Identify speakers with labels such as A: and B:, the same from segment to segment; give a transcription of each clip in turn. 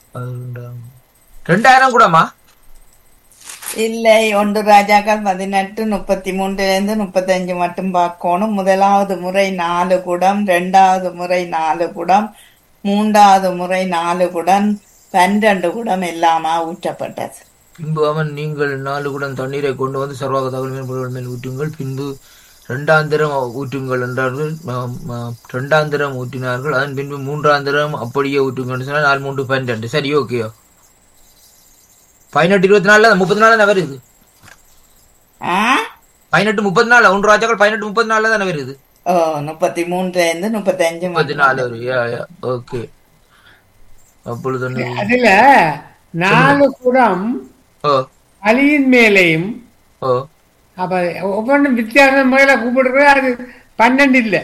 A: ரெண்டாம். ரெண்டாயிரம் கூடமா
B: இல்லை ஒன்று ராஜாக்கள் பதினெட்டு முப்பத்தி மூன்றுல இருந்து முப்பத்தஞ்சு மட்டும் பார்க்கணும் முதலாவது முறை நாலு குடம் இரண்டாவது முறை நாலு குடம் மூன்றாவது முறை நாலு குடம் பன்னிரண்டு குடம் எல்லாமா ஊற்றப்பட்டது
A: பின்பு அவன் நீங்கள் நாலு குடம் தண்ணீரை கொண்டு வந்து சர்வாக தகவல் மேல் பொருள் மேல் ஊற்றுங்கள் பின்பு இரண்டாந்திரம் ஊற்றுங்கள் என்றார்கள் ஆம், ஆம், இரண்டாந்திரம் ஊற்றினார்கள் அதன் பின்பு மூன்றாந்திரம் அப்படியே ஊற்றுங்கள் சொன்னால் நாலு மூன்று பன்னெண்டு சரி ஓகேயோ பதினெட்டு இருபத்தி நாலுல முப்பத்தி நாலு தானே வருது
B: ஆ
A: பதினெட்டு முப்பத்தி நாலு ஒன்று ராஜாக்கள் பதினெட்டு முப்பத்தி நாலுல தானே வருது
B: ஓ முப்பத்தி மூன்றுல இருந்து முப்பத்தஞ்சு
A: முப்பத்தி
B: மட்டும்.
A: நாலு வரும் யா யா ஓகே அப்பொழுது ஒன்று-
C: அதுல நாலு குடம்
A: ஓ
C: அலியின் மேலேயும்
A: ஓ
C: அப்ப ஒவ்வொன்றும் வித்தியாசம் மேல கூப்பிடுறது அது பன்னெண்டு இல்ல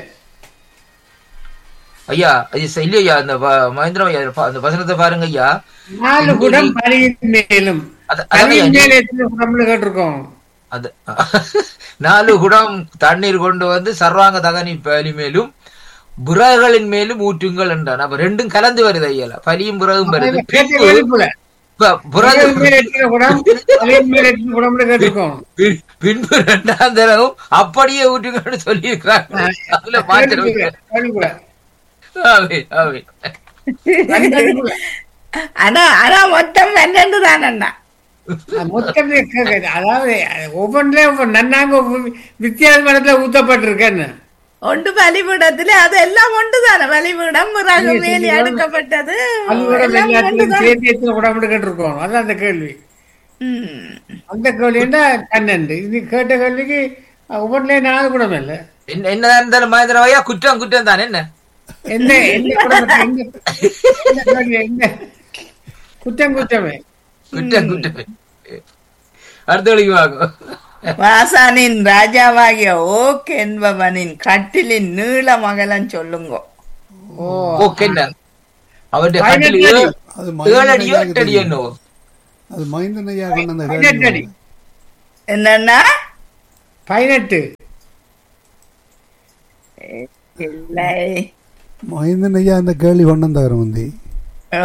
A: ஐயா அது ச- இல்லையா அந்த வ- மகேந்திரம் ஐயா பா- அந்த வசனத்தை பாருங்க ஐயா
C: நாலு குடம் அலியின் மேலும்
A: அது- அதான் ஐயா,
C: அலியின் மேலே எத்தனை குடம்னு கேட்டிருக்கோம்
A: அது நாலு குடம் தண்ணீர் கொண்டு வந்து சர்வாங்க தகனி பலி மேலும் புறகளின் மேலும் ஊற்றுங்கள் என்றான் அப்ப ரெண்டும் கலந்து வருது ஐயா பலியும் புறகும் வருது
C: கேட்ட
A: பின்பு
C: கேள்விப்புல.
A: ப- புறகு
C: அலியின் மேலே எத்தனை குடம் அலியின் மேலே எத்தனை குடம்னு கேட்டிருக்கோம்
A: பி- பின்பு இரண்டாம் தரவும் அப்படியே ஊற்றுங்கன்னு சொல்லி இருக்கிறாங்க அதுல மாத்திரம்
C: கேள்விப்புல, கேள்விப்புல.
A: ஆவே ஆவே
C: பன்னெண்டுக்குள்ள.
B: ஆனா ஆனா மொத்தம் பன்னெண்டு தானண்ணா
C: அது மொத்தமே கேட்குது. அதாவது ஒவ்வொன்றிலும் நன்னாங்க வித்தியாசமான ஊத்தப்பட்டிருக்கேன்னு
B: ஒன்று பலிபீடத்துல அது எல்லாம் ஒன்று தானே பலிபீடம் பிறகு வேலி அடுக்கப்பட்டது
C: பள்ளிக்கூடம்
B: எல்லாம்
C: எல்லாத்துலயும்
B: ஒன்றுதான்.
C: சேர்த்து எத்தனை குடம்னு கேட்டிருக்கோம் அதான் அந்த கேள்வி
B: ம்.
C: அந்த கேள்வின்னா பன்னெண்டு இது கேட்ட கேள்விக்கு ஒவ்வொன்றிலேயும் நாலு குடம் இல்லை
A: என்ன என்னதான் இருந்தாலும் மகேந்திரம் ஐயா குற்றம் குற்றம் தானே என்ன
C: என்ன என்ன குடும்பத்தை எங்க என்ன கேள்வி, என்ன குற்றம் குற்றமே
A: குற்றம் குற்றம் அடுத்த வழிக்கு வாங்க
B: வாசானின் ராஜாவாகிய ஓக் என்பவனின் கட்டிலின் நீள மகளன் சொல்லுங்க
C: ஓ
A: ஓகே என்ன அவருடைய
C: பதினெட்டு
A: கட்டில்
C: அடி.
A: ஏழு-
D: அது
A: ஏழு அடியோ
D: மைந்தனையாக
A: எட்டு அடியோ
D: தெரியும்.
A: என்னவோ
D: அது மைந்தனையா கொண்டு அந்த
C: பதினெட்டு அடி.
D: கேள்வி
B: என்னன்னா
C: பதினெட்டு
B: இல்லை
D: மைந்தனையா அந்த கேள்வி கொண்டு வந்தவர் முந்தி
B: ஓ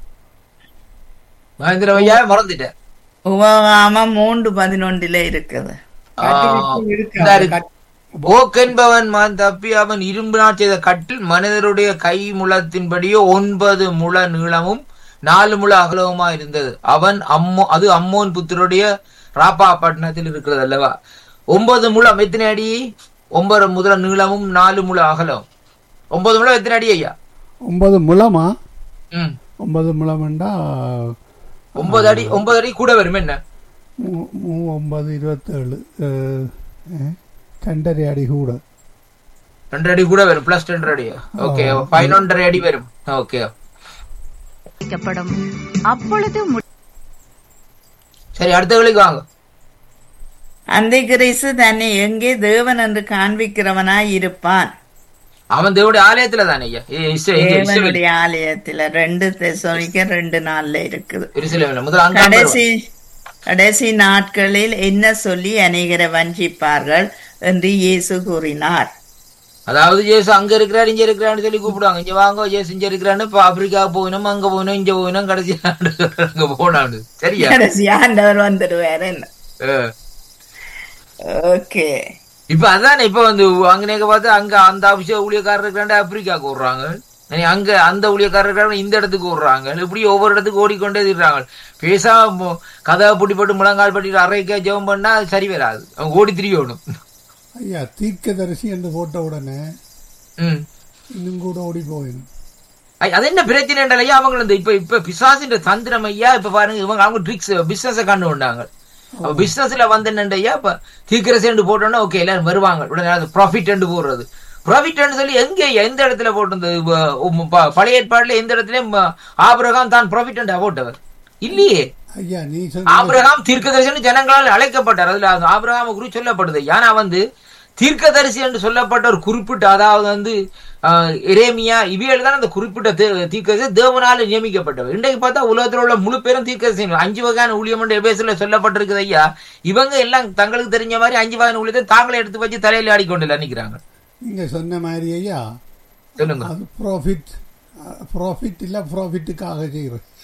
A: மகேந்திர ஐயா மறந்துட்டேன்
B: உபகாமம் மூன்று பதினொன்றுல இருக்குது
A: ஆ,
C: இருக்கு.
A: இதா இருக்கு. ஓக் என்பவன் மான் தப்பி அவன் இரும்பினால் செய்த கட்டில் மனிதருடைய கை முழத்தின்படியே ஒன்பது முழ நீளமும் நாலு முழ அகலவுமா இருந்தது அவன் அம்மோ அது அம்மோன் புத்தருடைய ராப்பா பட்டணத்தில் இருக்கிறது அல்லவா ஒன்பது முழம் எத்தனை அடி ஒன்பது முதல நீளமும் நாலு முழ அகலம் ஒன்பது முழம் எத்தனை அடி ஐயா
D: ஒன்பது முழமா
A: ம்
D: ஒன்பது முழம்ண்டா
A: ஒன்பது அடி ஒன்பது அடி கூட வரும் என்ன
D: மூ- மூ- ஒன்பது இருபத்தேழு அஹ், அஹ், ரெண்டரை அடி கூட
A: ரெண்டு அடி கூட வரும் பிளஸ் ரெண்டு அடி ஓகே பதினொன்றரை அடி வரும் ஓகே
E: வைக்கப்படும் அப்பொழுது மு-
A: சரி அடுத்த வேலைக்கு வாங்க
B: அந்த கிறிஸ்து தன்னை எங்கே தேவன் என்று காண்பிக்கிறவனாய் இருப்பான்
A: அவன் தேவனுடைய ஆலயத்துல தானே ஐயா இ- இஸ்ரே- இங்க இஸ்ரேல்
B: தேவனுடைய ஆலயத்துல ரெண்டு தெசோனிக்க ரெண்டு நாள்ல இருக்குது
A: எருசலேமில் முதல்ல அங்க
B: கடைசி கடைசி நாட்களில் என்ன சொல்லி அநேகரை வஞ்சிப்பார்கள் என்று இயேசு கூறினார்
A: அதாவது ஜேசு அங்க இருக்கிறாரு இங்க இருக்கிறான்னு சொல்லி கூப்பிடுவாங்க இங்க வாங்க ஜேசு இங்க இருக்கிறான்னு இப்ப ஆப்பிரிக்கா போகணும் அங்க போகணும் இங்க போகணும் கடைசி அங்க போனான்னு சரியா
B: கடைசி ஆண்டவர் வந்துடுவார் என்ன
A: அஹ்.
B: ஓகே
A: இப்ப அதானே இப்ப வந்து அங்கனேக்க பார்த்து அங்க அந்த அபிஷேக ஊழியக்காரர் இருக்கிறாண்டு ஆப்பிரிக்காவுக்கு விடுறாங்க இனி அங்க அந்த ஊழியக்காரர் இருக்கிறாங்க இந்த இடத்துக்கு விடுறாங்க இப்படி ஒவ்வொரு இடத்துக்கு ஓடிக்கொண்டே இருக்கிறாங்க பேசாம கதை புட்டி போட்டு முழங்கால் பட்டிட்டு அரைக்க ஜெபம் பண்ணா அது சரி வராது அவங்க ஓடி திரியணும்
D: ஐயா தீர்க்கதரிசி என்று போட்ட உடனே
A: ம்
D: இன்னும் கூட ஓடி போயிடும்
A: ஐ- அது என்ன பிரச்சனை ஐயா அவங்க இந்த இப்ப இப்ப பிசாசின்ற தந்திரம் ஐயா இப்ப பாருங்க இவங்க அவங்க ட்ரிக்ஸ் பிசினஸ் கண்டு கொண்டாங்க அப்ப பிசினஸ்ல வந்து என்னண்டு ஐயா இப்ப தீக்கிரசேண்டு போட்டோம்னா ஓகே எல்லாரும் வருவாங்க உடனே அது ப்ராஃபிட் போடுறது ப்ராஃபிட் சொல்லி எங்க ஐயா எந்த இடத்துல போட்டிருந்தது ப- உம் ப- பழைய ஏற்பாடுல எந்த இடத்துலயும் ம- ஆபிரகாம் தான் ப்ராஃபிட் போட்டவர் இல்லையே
D: ஐயா நீ சொன்ன
A: ஆபிரகாம் தீர்க்கதரிசி ஜனங்களால் அழைக்கப்பட்டார் அதுல அது ஆபிரகாம குறி சொல்லப்படுது ஏன்னா வந்து தீர்க்கதரிசி என்று சொல்லப்பட்ட ஒரு குறிப்பிட்ட அதாவது வந்து ஆஹ், எரேமியா இவைகள் தான் அந்த குறிப்பிட்ட தீ- தீர்க்கதரிசி தேவனால நியமிக்கப்பட்டவர் இன்றைக்கு பார்த்தா உலகத்தில் உள்ள முழு பேரும் தீர்க்கதரிசி அஞ்சு வகையான ஊழியம் என்று எபேசில் சொல்லப்பட்டிருக்குது ஐயா இவங்க எல்லாம் தங்களுக்கு தெரிஞ்ச மாதிரி அஞ்சு வகையான ஊழியத்தை தாங்களே எடுத்து வச்சு தலையில ஆடிக்கொண்டு நினைக்கிறாங்க
D: நீங்க சொன்ன மாதிரி ஐயா
A: சொல்லுங்க
D: அது ப்ராஃபிட் ப்ராஃபிட் இல்ல ப்ராஃபிட்டுக்காக செய்யறது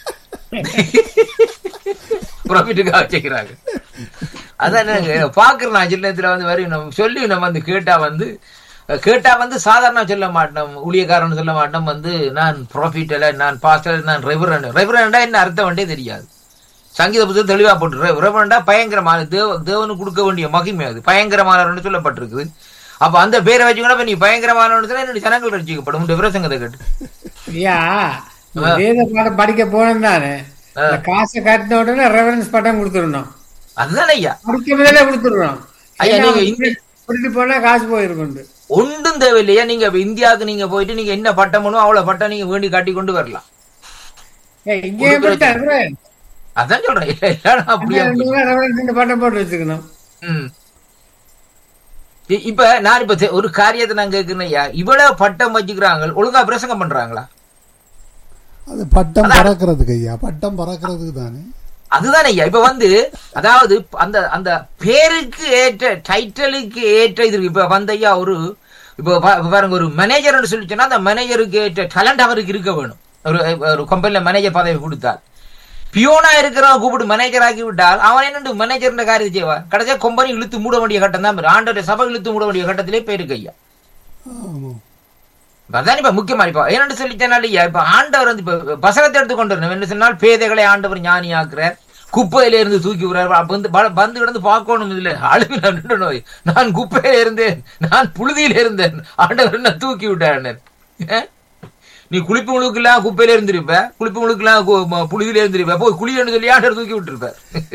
A: ப்ராஃபிட்டுக்காக வச்சுக்கிறாங்க அதான் நான் பாக்குறேன் நான் சின்ன நேரத்துல வந்து வரையும் நம்ம சொல்லி நம்ம வந்து கேட்டா வந்து அஹ், கேட்டா வந்து சாதாரண சொல்ல மாட்டோம் ஊழியக்காரன் சொல்ல மாட்டோம் வந்து நான் ப்ராஃபிட் அல்ல நான் பாஸ்டர் நான் ரெவரண்ட் ரெவரண்டா என்ன அர்த்தம் வேண்டே தெரியாது சங்கீத புத்தகம் தெளிவா போட்டு ரெவரண்டா பயங்கரமான தேவ தேவனுக்கு கொடுக்க வேண்டிய மகிமை அது பயங்கரமானவர்னு சொல்லப்பட்டிருக்குது அப்ப அந்த பேரை வச்சுக்கணும் இப்ப நீ பயங்கரமானவன்னு சொன்னா என்னுடைய ஜனங்கள் ரசிக்கப்படும் உடைய பிரசங்கத்தை கேட்டு
C: ஐயா இந்த வேத பாடம் படிக்க போனோம் தானே இந்த காசை கட்டின உடனே ரெஃபரன்ஸ் பட்டம் கொடுத்துடணும்
A: அதுதானே ஐயா
C: படிக்க முதல்ல கொடுத்துடுறோம்
A: ஐயா,
C: ஏன்னா,
A: நீங்க இந்த-
C: இப்படி போனா காசு போயிருக்குண்டு
A: ஒன்றும் தேவையில்லையா நீங்க இப்ப இந்தியாவுக்கு நீங்க போயிட்டு நீங்க என்ன பட்டம் பண்ணுவோம் அவ்வளவு பட்டம் நீங்க வேண்டி காட்டி கொண்டு வரலாம்
C: ஏய், இங்கேயே போயிட்டா
A: அதான் சொல்றேன் இல்ல, இல்லைன்னா அப்படியே
C: ரெஃபரன்ஸ் பட்டம் போட்டு வச்சுக்கணும்
A: ம். இ- இப்ப நான் இப்ப தெ- ஒரு காரியத்தை நான் கேட்கிறேன் ஐயா இவ்வளவு பட்டம் வச்சுக்கிறாங்க ஒழுங்கா பிரசங்கம் பண்றாங்களா
D: அது பட்டம் பறக்கிறதுக்கு ஐயா பட்டம் பறக்கிறதுக்கு தானே
A: அதுதானே ஐயா இப்ப வந்து அதாவது அந்த அந்த பேருக்கு ஏற்ற டைட்டிலுக்கு ஏற்ற இது இருக்கு. இப்ப வந்து ஐயா ஒரு இப்ப பா- இப்ப பாருங்க ஒரு மேனேஜர்னு சொல்லி சொன்னா அந்த மேனேஜருக்கு ஏற்ற டேலண்ட் அவருக்கு இருக்க வேணும் ஒரு ஒரு கம்பெனில மேனேஜர் பதவி கொடுத்தால் பியோனா இருக்கிறவன் கூப்பிட்டு மேனேஜர் ஆக்கி விட்டால் அவன் என்னண்டு மேனேஜர் காரியம் செய்வான் கடைசியா கம்பெனி இழுத்து மூட வேண்டிய கட்டம் தான் ஆண்டோட சபை இழுத்து மூட வேண்டிய கட்டத்திலே போயிருக்கு ஐயா
D: ஆமாம்
A: அதான் இப்ப முக்கியமா இப்ப என்னன்னு சொல்லிச்சனால இப்ப ஆண்டவர் வந்து இப்ப வசனத்தை எடுத்து கொண்டு வரணும் என்ன சொன்னால் பேதைகளை ஆண்டவர் ஞானி ஆக்குறார் குப்பையில இருந்து தூக்கி விடுறாரு அப்ப வந்து ப- வந்து கிடந்து பார்க்கணும் இதுல அழுவி நான் நோய் நான் குப்பையில இருந்தேன் நான் புழுதியில இருந்தேன் ஆண்டவர் என்ன தூக்கி விட்டார் நீ குளிப்பு முழுக்கெல்லாம் குப்பையில இருந்திருப்ப குளிப்பு முழுக்கெல்லாம் கு- ம- புழுதியில இருந்திருப்ப போய் குளியன்னு சொல்லி ஆண்டவர் தூக்கி விட்டுருப்ப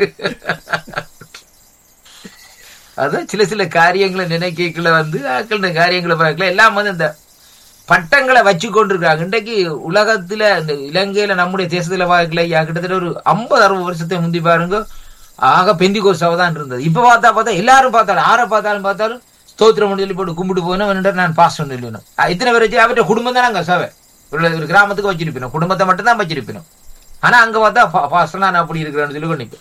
A: அதான் சில சில காரியங்களை நினைக்கல வந்து ஆக்கள் இந்த காரியங்களை பார்க்கல எல்லாம் வந்து இந்த பட்டங்களை வச்சு கொண்டிருக்காங்க இன்றைக்கு உலகத்துல இந்த இலங்கையில நம்முடைய தேசத்துல பார்க்கல ஐயா, கிட்டத்தட்ட ஒரு ஐம்பது அறுபது வருஷத்தை முந்தி பாருங்க ஆக பெந்திகோசாவ தான் இருந்தது இப்ப பார்த்தா பார்த்தா எல்லாரும் பார்த்தாலும் ஆரை பார்த்தாலும் பார்த்தாலும் ஸ்தோத்திரம் சொல்லி போட்டு கும்பிட்டு போனோம் நான் பாஸ் சொல்லணும் இத்தனை பேர் வச்சு அவர்கிட்ட குடும்பம் தான் நாங்க சவை ஒரு ஒரு கிராமத்துக்கு வச்சிருப்பினோம் குடும்பத்தை மட்டும் தான் வச்சிருப்பினோம் ஆனா அங்க பார்த்தா பாஸ்டர் நான் அப்படி இருக்கிறேன்னு சொல்லி கொண்டு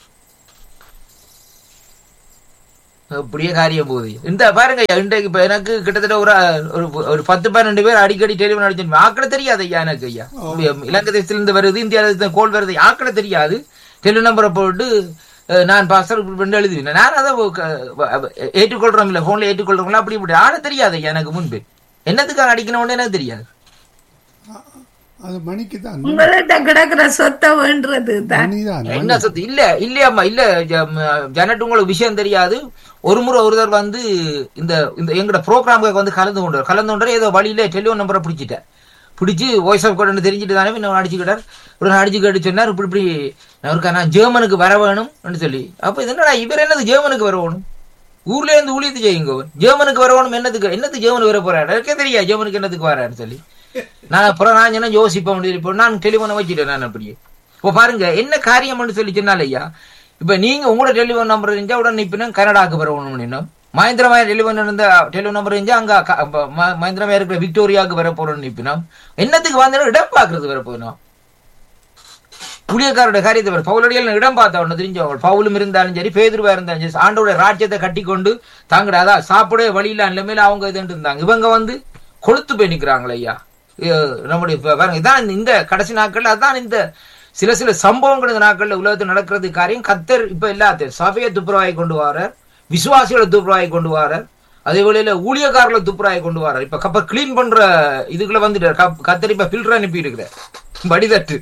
A: அப்படியே காரியம் போகுது இந்த பாருங்க ஐயா, இன்றைக்கு இப்ப எனக்கு கிட்டத்தட்ட ஒரு ஒரு ஒரு பத்து பன்னெண்டு பேர் அடிக்கடி டெலிஃபோன் அடிச்சு ஆக்கட தெரியாது ஐயா எனக்கு ஐயா இலங்கை தேசத்துல இருந்து வருது இந்தியாவில கோல் வருது ஆக்கட தெரியாது டெலி நம்பரை போட்டு அஹ், நான் பாஸ்டர் இப்படி எழுதுவேன் நான் அதை க- ஏற்றுக்கொள்றோம் இல்ல போன்ல ஏற்றுக்கொள்றோம்ல அப்படி இப்படி ஆட தெரியாது ஐயா எனக்கு முன்பு என்னத்துக்காக அடிக்கணும்னு எனக்கு தெரியாது
D: அது மணிக்கு தான்
B: உங்கள்கிட்ட கிடக்குற சொத்தை வேண்டுறது தான்
D: மணிதான்
A: என்ன சத்து இல்ல இல்லையாம்மா இல்ல ஜ- ம- ஜனட் உங்களுக்கு விஷயம் தெரியாது ஒரு முறை ஒருத்தர் வந்து இந்த இந்த எங்கட ப்ரோக்ராமுக்கு வந்து கலந்து கொண்டார் கலந்து கொண்டார் ஏதோ வழியில டெலிஃபோன் நம்பரை பிடிச்சிட்டேன் பிடிச்சி வாய்ஸ் ஆஃப் கோட் தெரிஞ்சுட்டு தானே இன்னும் அடிச்சுக்கிட்டார் ஒரு அடிச்சு கேட்டு சொன்னார் இப்படி இப்படி நான் இருக்கா நான் ஜெர்மனுக்கு வர வேணும்னு சொல்லி அப்ப இது என்னடா இவர் என்னது ஜெர்மனுக்கு வர வேணும் ஊர்ல இருந்து ஊழியத்து செய்யுங்க ஜெர்மனுக்கு வர வேணும் என்னத்துக்கு என்னத்துக்கு ஜெர்மனுக்கு வர போறாரு எனக்கே தெரியா ஜெர்மனுக்கு என்னத்துக்கு வரான்னு சொல்லி நான் அப்புறம் நான் என்ன யோசிப்பேன் அப்படின்னு இப்போ நான் டெலிஃபோனை வச்சுட்டேன் நான் அப்படியே இப்போ பாருங்க என்ன காரியம்னு சொல்லி சொன்னால ஐயா இப்ப நீங்க உங்களோட டெலிஃபோன் நம்பர் இருந்தா உடனே இப்ப கனடாக்கு வரணும் இன்னும் மகேந்திரமாய டெலிஃபோன் இருந்த டெலிஃபோன் நம்பர் இருந்தா அங்க க- அப்ப ம- மகேந்திரமாய இருக்கிற விக்டோரியாவுக்கு வர போறோம்னு நிப்பினோம் என்னத்துக்கு வந்தா இடம் பாக்குறது வர போயினோம் புளியக்காரோட காரியத்தை வர பவுலடியில் இடம் பார்த்தா ஒண்ணு தெரிஞ்சவங்க பவுலும் இருந்தாலும் சரி பேதுருவா இருந்தாலும் சரி ஆண்டோட ராஜ்யத்தை கட்டி கொண்டு தாங்கட அதான் சாப்பிட வழியில இல்லாமல் அவங்க இதுன்னு இருந்தாங்க இவங்க வந்து கொளுத்து போய் நிக்கிறாங்களே ஐயா அஹ் நம்முடைய இப்ப பாருங்க இதான் இந்த- இந்த கடைசி நாட்கள்ல அதான் இந்த சில சில சம்பவங்கள் இந்த நாட்கள்ல உலகத்தில் நடக்கிறது காரியம் கத்தர் இப்ப எல்லாத்தையும் சபையை துப்புரவாய் கொண்டு வரார் விசுவாசிகளை துப்புரவாய் கொண்டு வரார் அதே வேளையில ஊழியக்காரர்களை துப்புரவாய் கொண்டு வரார் இப்ப கப்ப கிளீன் பண்ற இதுக்குள்ள வந்துட்டார் கப்- கத்தர் இப்ப பில்டர் அனுப்பி இருக்கிறார் வடிதட்டு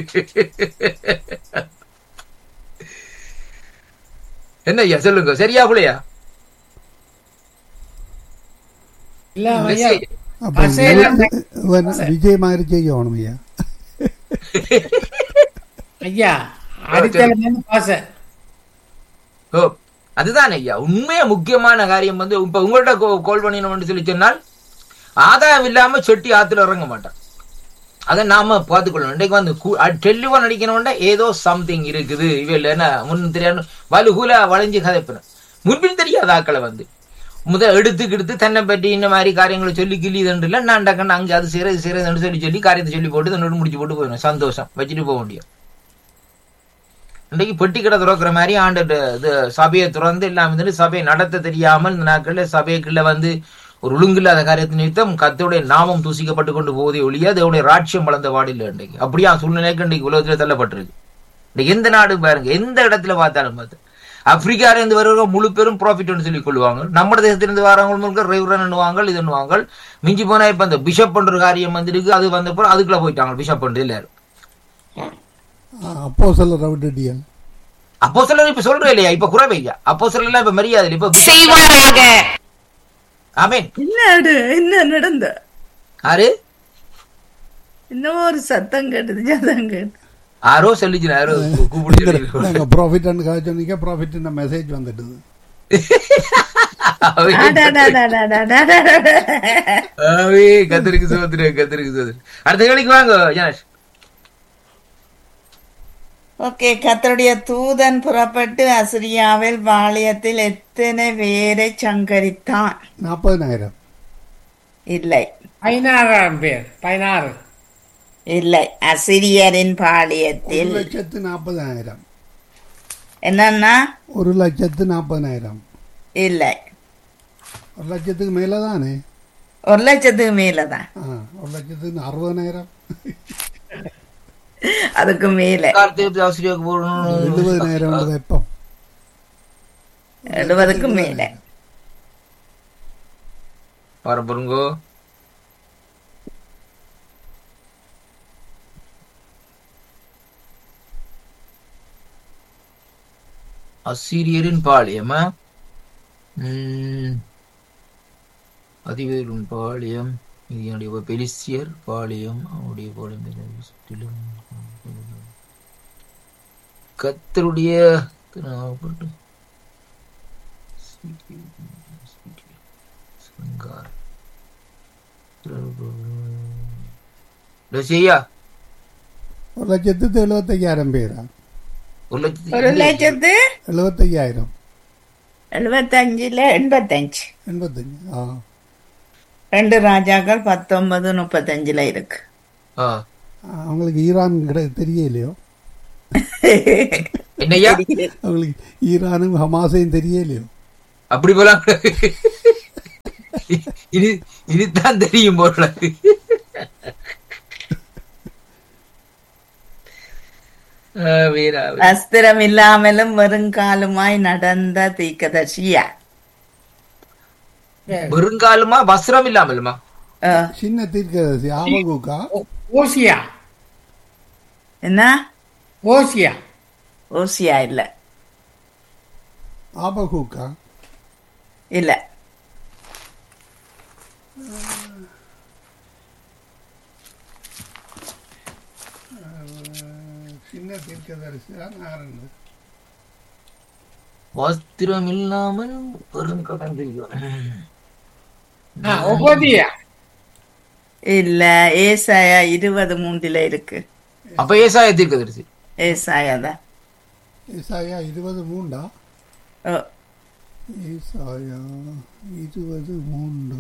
A: என்ன ஐயா சொல்லுங்க சரியா புள்ளையா
C: இல்ல ஐயா
D: அப்ப
C: அசையலாம்.
D: இவன் விஜய் மாதிரி செய்யணும் ஐயா
C: ஐயா அடித்தளம் வந்து பாச
A: ஓ அதுதான் ஐயா உண்மையா முக்கியமான காரியம் வந்து இப்ப உங்கள்ட்ட கோல் பண்ணினோம்னு சொல்லி சொன்னால் ஆதாயம் இல்லாம செட்டி ஆத்துல இறங்க மாட்டான் அதை நாம பார்த்துக்கொள்ளணும் இன்றைக்கு வந்து டெலிஃபோன் அடிக்கணும்னா ஏதோ சம்திங் இருக்குது இவையில் என்ன முன் தெரியாது வலுகுல வளைஞ்சு கதைப்பின முன்பின் தெரியாத ஆக்களை வந்து முத எடுத்து எடுத்து தன்னை பற்றி இந்த மாதிரி காரியங்களை சொல்லி கிள்ளி இதுன்னு இல்லை நான் டக்குன்னு அங்கே அது செய்யறது இது செய்யறதுன்னு சொல்லி சொல்லி காரியத்தை சொல்லி போட்டு தன்னோடு முடிச்சு போட்டு போயிடும் சந்தோஷம் வச்சுட்டு போக முடியும் இன்றைக்கு பெட்டி கடை திறக்கிற மாதிரி ஆண்டு இது சபையை திறந்து எல்லாம் இருந்துட்டு சபையை நடத்த தெரியாமல் இந்த நாட்கள்ல சபைக்குள்ள வந்து ஒரு ஒழுங்கில்லாத காரியத்தை நிமித்தம் கத்தோடைய நாமம் தூசிக்கப்பட்டு கொண்டு போவதே ஒழிய அதோடைய ராட்சியம் வளர்ந்த வாடில்லை இன்றைக்கு அப்படியா சூழ்நிலைக்கு இன்றைக்கு உலகத்தில் தள்ளப்பட்டிருக்கு இன்னைக்கு எந்த நாடு பாருங்க எந்த இடத்துல பார்த்தாலும் பார்த்து ஆப்பிரிக்கால இருந்து வருவங்க முழு பேரும் ப்ராஃபிட் சொல்லி கொள்வாங்க நம்ம தேசத்திலிருந்து வரவங்க ரெவரன் பண்ணுவாங்க இது பண்ணுவாங்க மிஞ்சி போனா இப்ப அந்த பிஷப் பண்ற காரியம் வந்துருக்கு அது வந்தப்போ அதுக்குள்ள போயிட்டாங்க பிஷப் பண்றது எல்லாரும்
D: அப்போ சொல்ல ரவுடியல்
A: அப்போ சிலர் இப்ப சொல்றேன் இல்லையா இப்ப குறைவையா அப்போ சிலர் இப்ப மரியாதை இல்ல. இப்ப
E: செய்வாராக
A: ஆமீன்
B: என்ன அடு என்ன நடந்த
A: யாரு
B: இன்னும் ஒரு சத்தம் கேட்டது சத்தம் கேட்டு
A: யாரோ சொல்லிச்சு யாரோ கூப்பிட்டு சொல்லி
D: நாங்க ப்ராஃபிட் சொன்னீங்க ப்ராஃபிட் மெசேஜ் வந்துட்டுது
A: ஆவே கத்திரிக்கு சோதரி கத்திரிக்கு சோதரி அடுத்த கேள்விக்கு வாங்க ஜானேஷ்
B: ஓகே கத்தருடைய தூதன் புறப்பட்டு அசிரியாவில் பாளையத்தில் எத்தனை பேரை சங்கரித்தான்
D: நாற்பதனாயிரம்
B: இல்லை
C: பதினாறாயிரம் பேர் பதினாறு
B: இல்லை அசிரியரின்
D: ஒரு
B: பாளையத்தில்
D: லட்சத்து நாற்பதாயிரம்
B: என்னன்னா
D: ஒரு லட்சத்து நாற்பதாயிரம்
B: இல்லை
D: ஒரு லட்சத்துக்கு மேலே தானே
B: ஒரு லட்சத்துக்கு மேலதான்
D: ஆ ஒரு லட்சத்துக்கு அறுபதனாயிரம்
B: அதுக்கு மேல
A: கார்த்திகை ஆசிரியருக்கு போடணும்
D: எழுபதனாயிரம் வெப்பம்
B: எழுபதுக்கு மேல
A: வர பாருங்கோ அசீரியரின் பாளையமா உம், அதிவேரும் பாளையம் இதனுடைய பெலிசியர் பாளையம் அவருடைய பாளையம் சுற்றிலும் கத்தருடைய திருநாமப்பட்டு சிங்கார் லட்சியா
D: ஒரு லட்சத்துக்கு எழுபத்தையாயிரம் பேரா
A: ஒரு லட்சத்தி
B: ஒரு லட்சத்து
D: எழுபத்தையாயிரம்
B: எழுபத்தஞ்சுல எண்பத்தஞ்சு
D: எண்பத்தஞ்சு ஆ
B: ரெண்டு ராஜாக்கள் பத்தொன்பது முப்பத்தஞ்சுல இருக்கு
A: ஆ.
D: அவங்களுக்கு ஈரான் கிட்ட தெரியலையோ
A: என்னய்யா
D: அவங்களுக்கு ஈரானும் ஹமாஸையும் தெரியலையோ
A: அப்படி போலாம் இனி இனித்தான் தெரியும் போல ஆ, வீரா வீரா.
B: அஸ்திரம் இல்லாமலும் வெறுங்காலுமாய் நடந்த தீக்கதர்சியா
A: வெறுங்காலுமா வஸ்திரம் இல்லாமலுமா
B: அஹ்,
D: சின்ன தீர்க்கதரிசி ஆபகுக்கா
C: ஓ- ஓசியா
B: என்ன
C: ஓசியா
B: ஓசியா இல்ல
D: ஆபகுக்கா
B: இல்ல
D: சின்ன தீர்க்கதரிசி தான் யாருன்னு
A: வஸ்திரம் இல்லாமல் பெருங்கடன்
C: ஆ, ஒபதியா
B: இல்ல ஏசாயா இருபது மூன்றுல இருக்கு
A: அப்ப ஏசாய தீர்க்கதரிசி
B: ஏசாயா தான்
D: ஏசாயா இருபது மூண்டா
B: அஹ்,
D: ஏசாயா இருபது மூன்று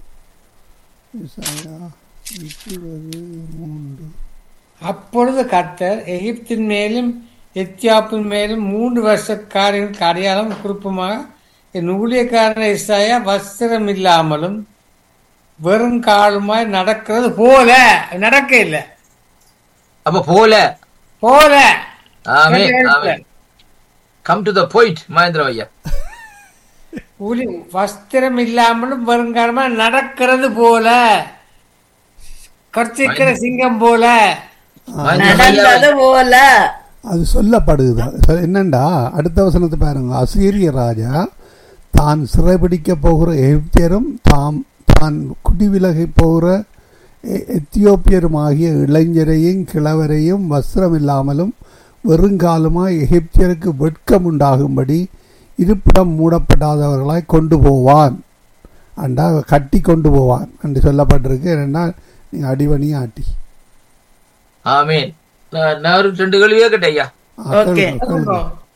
D: ஏசாயா இருபது மூன்று
C: அப்பொழுது கர்த்தர் எகிப்தின் மேலும் எத்தியாப்பின் மேலும் மூன்று வருஷக்காரர்களுக்கு அடையாளம் குறிப்புமாக என் ஊழியக்காரன் இசாயா வஸ்திரம் இல்லாமலும் வெறும் காலுமாய் நடக்கிறது போல நடக்க இல்லை
A: அப்ப போல
C: போல
A: ஆமே
C: சரி,
A: ஆமே come to the point Mahendra ஐயா
C: ஊழி வஸ்திரம் இல்லாமலும் வருங்காலமா நடக்கிறது போல கர்ச்சிக்கிற சிங்கம் போல
A: மகேந்திர ஐயா
B: நடந்தது போல
D: அது சொல்லப்படுது அது என்னண்டா அடுத்த வசனத்தை பாருங்க அசீரிய ராஜா தான் சிறைபிடிக்க போகிற எகிப்தியரும் தாம் தான் குடிவிலகி போகிற எ- எத்தியோப்பியரும் ஆகிய இளைஞரையும் கிழவரையும் வஸ்திரம் இல்லாமலும் வெறுங்காலுமாய் எகிப்தியருக்கு வெட்கம் உண்டாகும்படி இருப்பிடம் மூடப்படாதவர்களாய் கொண்டு போவான் அண்டா கட்டி கொண்டு போவான் என்று சொல்லப்பட்டிருக்கு என்னன்னா நீங்க அடிவணி ஆட்டி
A: ஆமேன் நான் நான் ஒரு ரெண்டு கேள்வியே கேட்டேன் ஐயா
D: ஆ,
B: Okay.
D: கேளுங்க, கேளுங்க.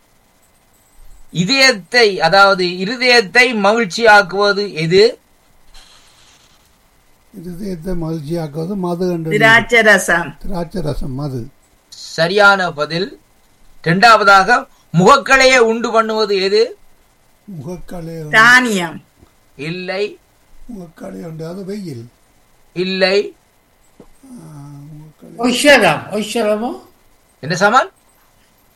A: இதயத்தை அதாவது இருதயத்தை மகிழ்ச்சியாக்குவது எது
D: இருதயத்தை மகிழ்ச்சியாக்குவது மது என்று
B: திராட்சை ரசம்
D: திராட்சை ரசம் மது
A: சரியான பதில் இரண்டாவதாக முகக்களையே உண்டு பண்ணுவது எது
D: முகக்களே
B: தானியம்
A: இல்லை
D: முகக்களே உண்டு அது வெயில்
A: இல்லை
C: ஒஷரம் ஒஷரமோ
A: என்ன சாமான்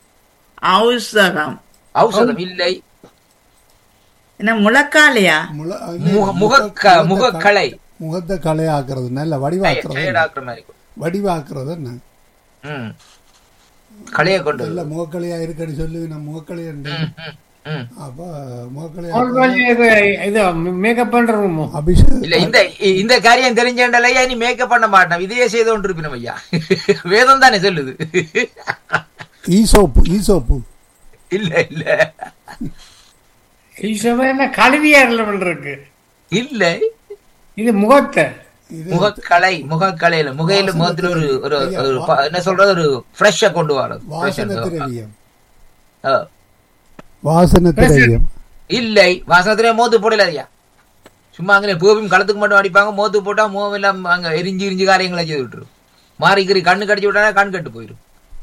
B: ஔஷதம்
A: ஔஷதம் இல்லை
B: என்ன முழக்காலையா
D: முல-
A: முக- முக
D: முகத்தை-
A: முகக்கலை
D: முகத்தை கலையாக்குறது நல்ல வடிவாக்குறது
A: டயர்டாக்குற மாதிரி
D: வடிவாக்குறது என்ன
A: ம் கலையை கொண்டு
D: நல்ல முகக்கலையா இருக்கடி சொல்லி நான் முகக்கலையா
A: ம், ம்.
D: அப்ப முகக்கலையா
C: அவள் வழி இது இது மேக்கப் பண்ற ரூமோ
D: அபிஷேக்
A: இல்ல இந்த இந்த காரியம் தெரிஞ்சேன்டலையா நீ மேக்கப் பண்ண மாட்டேன் இதையே செய்து கொண்டு இருப்பினும் ஐயா வேதம் தானே சொல்லுது
D: ஈசோப்பு ஈசோப்பு
A: இல்ல இல்ல
C: ஈஸ்வரன் என்ன கழுவியாரில் பண்றதுக்கு
A: இல்ல
C: இது முகத்தை
D: இது
A: முகக்கலை முகக்கலையில முகையில முகத்துல ஒரு ஒரு ஒரு ப- என்ன சொல்றது ஒரு ஃப்ரெஷ்ஷா கொண்டு வர்றது Fresh
D: வாசன
A: ஆ.
D: திரவியம்
A: ஆ.
D: வாசன திரவியம்
A: இல்லை வாசனத்திலே மோத்து போடல ஐயா சும்மா அங்கே பூவும் களத்துக்கு மட்டும் அடிப்பாங்க மோத்து போட்டா முகம் எல்லாம் அங்க எரிஞ்சு எரிஞ்சு காரியங்களை செய்து விட்டுரும் மாறிக்கிறி கண்ணு கடிச்சு விட்டா கண் கட்டு போயிடும்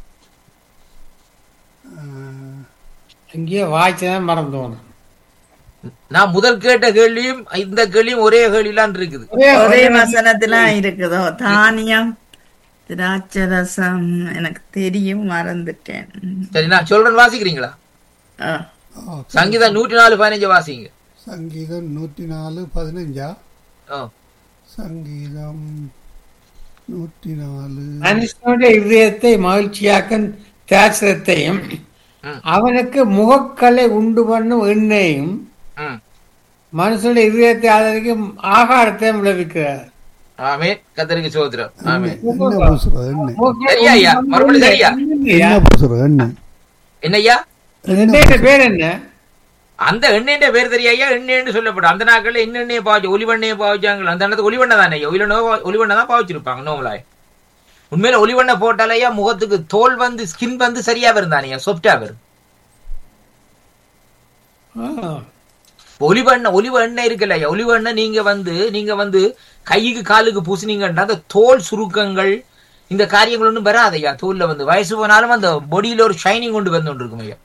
D: ஆஹ்,
C: அங்கேயே வாய்ச்சதான் மறந்து போனோம்
A: நான் முதல் கேட்ட கேள்வியும் இந்த கேள்வியும் ஒரே கேள்விலாம் இருக்குது
B: ஒரே வசனத்துல இருக்குதோ தானியம் திராட்சரசம் எனக்கு தெரியும் மறந்துட்டேன்
A: சரி நான் சொல்றேன் வாசிக்கிறீங்களா
B: ஆ.
D: ஆ,
A: சங்கீதம் நூற்றி நாலு பதினஞ்சு வாசிங்க
D: சங்கீதம் நூற்றி நாலு பதினஞ்சா
A: ஆ.
D: சங்கீதம் நூற்றி நாலு
C: மனுஷனுடைய இதயத்தை மகிழ்ச்சியாக்கும் திராட்சத்தையும்
A: ம்.
C: அவனுக்கு முகக்கலை உண்டு பண்ணும் எண்ணெயும்
A: ம்.
C: மனுஷனுடைய இதயத்தை ஆதரிக்கும் ஆகாரத்தையும் விளைவிக்கிறார்
A: ஆமே கத்தருக்கு சோதரம் ஆமே
D: என்ன பூசுறது எண்ணெய்
C: முகக்கலை
A: சரியா ஐயா?
C: உண்டு
A: மறுபடியும் சரியா?
C: பண்ணும்
D: என்ன
C: எண்ணெய்.
D: பூசுறது எண்ணெய்
A: என்னய்யா
C: எண்ணெயோட பேர் என்ன
A: அந்த எண்ணெயின் பேர் தெரியா எண்ணெய்னு சொல்லப்படும் அந்த நாட்கள்ல என்ன எண்ணெயை பாவச்சு ஒலிவெண்ணையை பாவச்சாங்க அந்த இடத்துல ஒலிவெண்ணை தானே ஒலிவெண்ணை ஒலிவெண்ணை தான் பாவச்சிருப்பாங்க நோமலாய் உண்மையில ஒலிவெண்ணை போட்டாலேயா முகத்துக்கு தோல் வந்து ஸ்கின் வந்து சரியா வருந்தானே சாஃப்டா வரும்
C: ஆ.
A: ஒலிவெண்ணெய் ஒலிவ எண்ணெய் இருக்குல்ல ஐயா ஒலிவ எண்ணெய் நீங்க வந்து நீங்க வந்து கைக்கு காலுக்கு பூசினீங்கன்னா அந்த தோல் சுருக்கங்கள் இந்த காரியங்கள் ஒன்றும் வராது ஐயா தோல்ல வந்து வயசு போனாலும் அந்த பொடியில ஒரு ஷைனிங் கொண்டு வந்து கொண்டு இருக்கும் ஐயா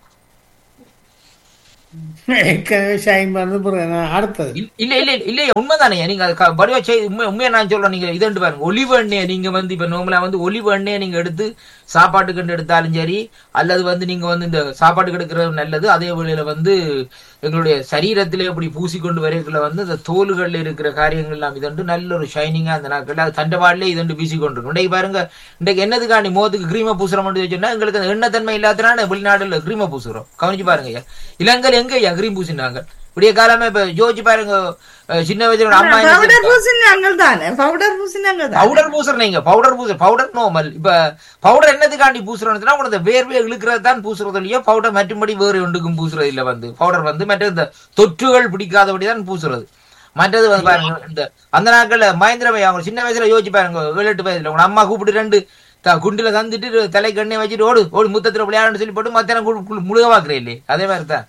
C: ஏற்கனவே ஷைன் பண்ணது பிறகு நான் அடுத்தது
A: இல்ல இல்ல இல்ல இல்ல உண்மைதானே நீங்க அது க- வடிவா செய் உண்மை உண்மையை நான் சொல்றேன் நீங்க இதண்டு பாருங்க ஒலிவு எண்ணெயை நீங்க வந்து இப்ப நோமலா வந்து ஒலிவு எண்ணெயை நீங்க எடுத்து சாப்பாட்டுக்கு எடுத்தாலும் சரி அல்லது வந்து நீங்க வந்து இந்த சாப்பாட்டுக்கு எடுக்கிறது நல்லது அதே வேளையில வந்து எங்களுடைய சரீரத்திலே இப்படி பூசிக்கொண்டு வரைக்குள்ள வந்து இந்த தோல்கள்ல இருக்கிற காரியங்கள் எல்லாம் இதண்டு நல்ல ஒரு ஷைனிங்கா அந்த நாட்கள் அது தண்டவாடலே இதண்டு வீசிக்கொண்டிருக்கும் இன்றைக்கு பாருங்க இன்றைக்கு என்னதுக்காண்டி மோத்துக்கு கிரீம பூசுற மட்டும் சொன்னா எங்களுக்கு அந்த எண்ணத்தன்மை இல்லாதனால வெளிநாடுல கிரீம பூசுறோம் கவனிச்சு பாருங்க ஐயா இலங்கையில் எங்க ஐயா கிரீம் பூசினாங்க விடிய காலமே இப்ப யோசிச்சு பாருங்க அஹ் சின்ன வயசுல அம்மா என்ன
B: பவுடர்
A: செய்வா?
B: பூசினாங்க தானே பவுடர் பூசினாங்க தானே
A: பவுடர் பூசுற நீங்க பவுடர் பூச பவுடர் நோமல் இப்ப பவுடர் என்னதுக்காண்டி பூசுறோம்னா உனக்கு வேர்வை இழுக்கிறது தான் பூசுறது இல்லையோ பவுடர் மற்றும்படி வேறு ஒன்றுக்கும் பூசுறது இல்ல வந்து பவுடர் வந்து மற்ற இந்த தொற்றுகள் பிடிக்காதபடி தான் பூசுறது மற்றது வந்து பாருங்க இந்த அந்த நாட்கள்ல மகேந்திரவை அவங்க சின்ன வயசுல யோசிச்சு பாருங்க ஏழு எட்டு வயசுல உங்க அம்மா கூப்பிட்டு ரெண்டு த- குண்டுல தந்துட்டு தலைக்கு எண்ணெய் வச்சுட்டு ஓடு ஓடு முத்தத்துல விளையாடுன்னு சொல்லி போட்டு மத்தியானம் முழுக பாக்குறேன் இல்லையே அதே மாதிரி தான்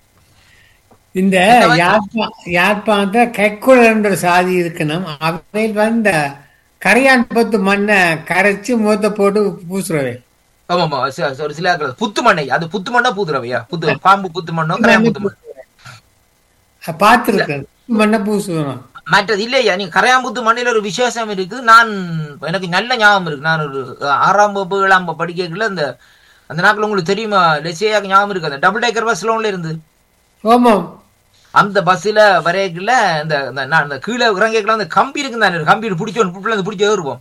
C: இந்த யாழ்ப்பா யாழ்ப்பாணத்துல கைக்குழன்ற சாதி இருக்கணும் அவையில் வந்த கரையான் பத்து மண்ணை கரைச்சு முகத்தை போட்டு பூசுறவை
A: ஆமா ஆமா ச- ச- ஒரு சில ஆட்கள் புத்து மண்ணை அது புத்து மண்ணா பூத்துறவையா புத்து பாம்பு புத்து மண்ணோ கரையான் புத்து மண்ணோ
C: பார்த்துருக்கேன் மண்ணை பூசுவேன்
A: மற்றது இல்லையா நீ கரையாம்புத்து மண்ணில் ஒரு விசேஷம் இருக்கு நான் எனக்கு நல்ல ஞாபகம் இருக்கு நான் ஒரு ஆறாம் வகுப்பு ஏழாம் வகுப்பு படிக்கல அந்த அந்த நாட்கள் உங்களுக்கு தெரியுமா லெசியாக ஞாபகம் இருக்கு அந்த டபுள் டேக்கர் பஸ் லோன்ல இருந்து
C: ஆமாம்
A: அந்த பஸ்ல வரையக்குள்ள அந்த அந்த நான் அந்த கீழே இறங்கிக்கல அந்த கம்பி இருக்கு தானே கம்பி பிடிச்சி ஒன்று புட்பில் பிடிச்சி ஏறுவோம்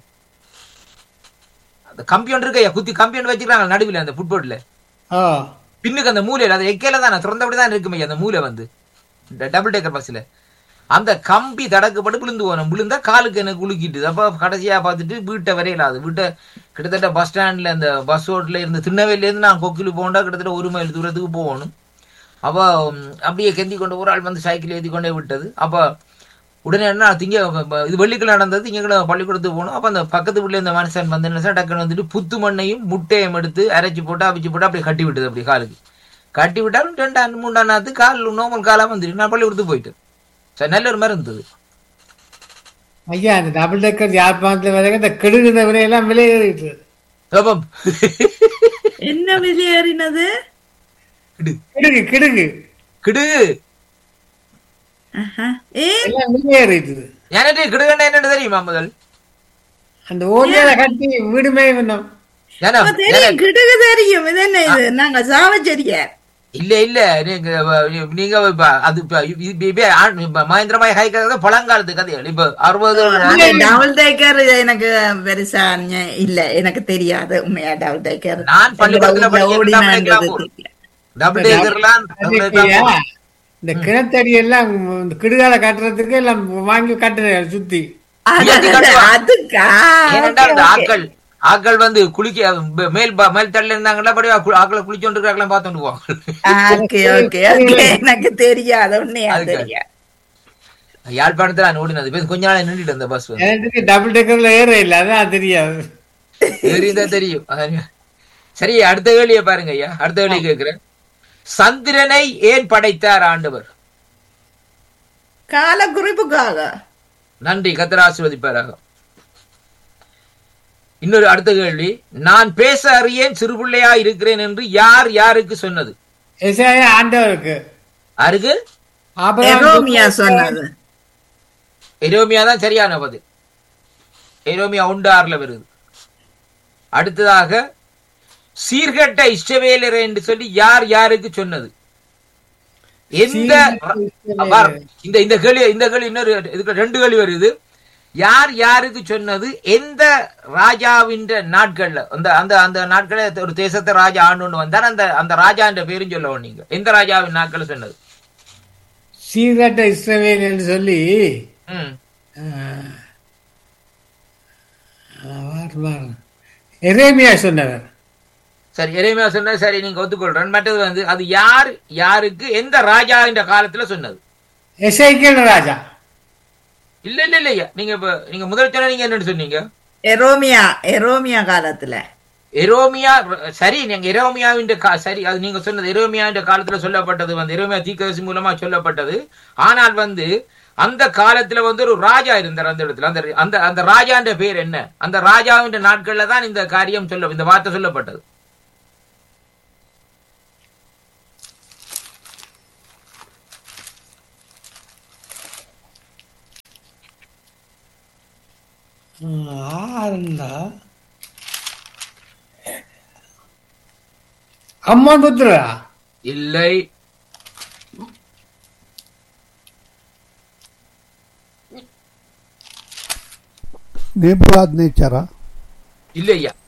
A: அந்த கம்பி ஒன்று இருக்கு குத்தி கம்பி ஒன்று வச்சுக்கிறாங்க நடுவில் அந்த ஃபுட்போர்ட்ல
C: ஆ
A: பின்னுக்கு அந்த மூலையில அது எக்கையில தானே திறந்தபடி தான் இருக்குமே அந்த மூலை வந்து டபுள் டேக்கர் பஸ்ல அந்த கம்பி தடக்கப்பட்டு விழுந்து போனோம் விழுந்தா காலுக்கு எனக்கு உலுக்கிட்டு அப்ப கடைசியா பார்த்துட்டு வீட்டை வரையில அது வீட்டை கிட்டத்தட்ட பஸ் ஸ்டாண்ட்ல அந்த பஸ் ரோட்ல இருந்து திருநெல்வேலியில இருந்து நான் கொக்கிலு போண்டா கிட்டத்தட்ட ஒரு மைல் தூரத்துக்கு போகணும் அப்ப உம், அப்படியே கெந்தி கொண்டு ஒரு ஆள் வந்து சைக்கிள் ஏத்தி கொண்டே விட்டது அப்ப உடனே என்ன திங்க ப- இது வெள்ளிக்கிழமை நடந்தது திங்கக்கிழமை பள்ளிக்கூடத்துக்கு போகணும் அப்ப அந்த பக்கத்து வீட்டுல இந்த மனுஷன் வந்து என்ன செய்ய, டக்குன்னு வந்துட்டு புத்து மண்ணையும் முட்டையும் எடுத்து அரைச்சி போட்டு அவிச்சு போட்டு அப்படியே கட்டி விட்டது அப்படி காலுக்கு கட்டி விட்டாலும் ரெண்டாண்டு மூணாம் நாத்து கால் நோமல் காலா வந்துட்டு நான் பள்ளிக்கூடத்துக்கு போயிட்டு சரி நல்ல ஒரு மாதிரி இருந்தது
C: ஐயா அந்த டபுள் டேக்கர் யாழ்ப்பாணத்துல வரைக்கும் இந்த கெடுகிற விலையெல்லாம் விலை ஏறிட்டு
A: அப்ப
B: என்ன வெளியேறினது
A: கிடு
C: கிடுகு கிடுகு
A: கிடு
B: ஆஹா. ஏன்
C: எல்லாம் விலை ஏறிட்டு
A: எனக்கு கிடுகண்டா என்னன்னு தெரியுமா முதல்
C: அந்த ஓலியால கட்டி வீடுமே வேணும்
A: ஜனம்,
B: அப்ப தெரியும்
A: ஜனம்.
B: கிடுகு தெரியும் இது என்ன இது நாங்க சாவச்சரியார்
A: இல்ல இல்ல நீங்க அஹ், நீங்க இப்ப அது இப்ப இப்ப- இப்ப ஆண் இப்ப மகேந்திரமாய் ஹைக்கிறது பழங்காலத்து கதைகள் இப்ப அறுபது
B: டபுள் டேக்கர் எனக்கு பெருசா ஞ- இல்ல எனக்கு தெரியாது உண்மையா டபுள் டேக்கர்
A: நான் பள்ளிக்கூடத்துல படிக்கிற double decker டபுள் டேக்கர்லாம்
C: ஐயா, இந்த கிணத்தடி எல்லாம் இந்த கிடுகால கட்டுறதுக்கு எல்லாம் வாங்கி கட்டுறேன் சுத்தி
B: அதுக்கா
A: ஏனென்றால் இந்த
B: Okay, okay.
A: ஆக்கள் ஆக்கள் வந்து குளிக்க ப- மேல் ப- மேல் தள்ள இருந்தாங்களா படி ஆக்களை குளிச்சோண்டு இருக்காங்களாம் பார்த்துட்டு போவாங்க
B: ஓகே ஓகே ஓகே எனக்கு தெரியாது உண்மையா
A: அதுக்கு.
B: தெரியாது
A: யாழ்ப்பாணத்துல நான் ஓடினது இப்ப கொஞ்ச நாள் நின்றுட்டு அந்த பஸ் வந்து
C: எனக்கு டபுள் டெக்கர்ல ஏற இல்ல அதான் தெரியாது
A: தெரியுதா தெரியும் அதான். சரி அடுத்த கேள்வியை பாருங்க ஐயா அடுத்த கேள்வி கேட்கிறேன் சந்திரனை ஏன் படைத்தார் ஆண்டவர்
B: கால குறிப்புக்காக
A: நன்றி கத்தர் ஆசீர்வதிப்பாராக இன்னொரு அடுத்த கேள்வி நான் பேச அறியேன் சிறுபிள்ளையா இருக்கிறேன் என்று யார் யாருக்கு சொன்னது
C: எஸ்ஐயா ஆண்டவருக்கு
A: யாருக்கு
C: ஆபிரகாம்
B: எரோமியா சொன்னது
A: எரோமியா தான் சரியான பதில் எரோமியா உண்டு ஆறுல வருது அடுத்ததாக சீர்கட்ட இஷ்டவேலர் என்று சொல்லி யார் யாருக்கு சொன்னது எந்த
C: சீர்கெட்ட
A: பார், இந்த இந்த கேள்வி இந்த கேள்வி இன்னொரு இதுக்கு ரெண்டு கேள்வி வருது யார் யாருக்கு சொன்னது எந்த ராஜாவின் நாட்கள்ல அந்த அந்த அந்த நாட்கள ஒரு தேசத்தை ராஜா ஆண்டு வந்தார் அந்த அந்த ராஜான்ற பேரும் சொல்ல நீங்க எந்த ராஜாவின் நாட்கள் சொன்னது
C: சீர்கட்ட இஸ்ரவேல் என்று சொல்லி
A: ம்
C: ஆஹ், வார், வார். எரேமியா சொன்னவர்
A: சரி எரேமியா சொன்னது சரி நீங்க ஒத்துக்கொள்றேன் மற்றது வந்து அது யார் யாருக்கு எந்த ராஜா என்ற காலத்துல சொன்னது
C: எசைக்கேல் ராஜா
A: இல்ல இல்ல இல்லையா நீங்க இப்ப நீங்க முதல் சொன்ன நீங்க என்னன்னு சொன்னீங்க
B: எரோமியா எரோமியா காலத்துல
A: எரோமியா சரி நீங்க எரோமியாவின் கா- சரி அது நீங்க சொன்னது எரோமியாவின் காலத்துல சொல்லப்பட்டது வந்து எரோமியா தீக்கதரிசி மூலமா சொல்லப்பட்டது ஆனால் வந்து அந்த காலத்துல வந்து ஒரு ராஜா இருந்தார் அந்த இடத்துல அந்த அந்த அந்த ராஜான்ற பேர் என்ன அந்த ராஜாவின் நாட்கள்ல தான் இந்த காரியம் சொல்ல இந்த வார்த்தை சொல்லப்பட்டது
C: ஆறுண்டா அம்மான் புத்திரா
A: இல்லை
D: நேபுகாத் நேச்சரா
A: இல்லையா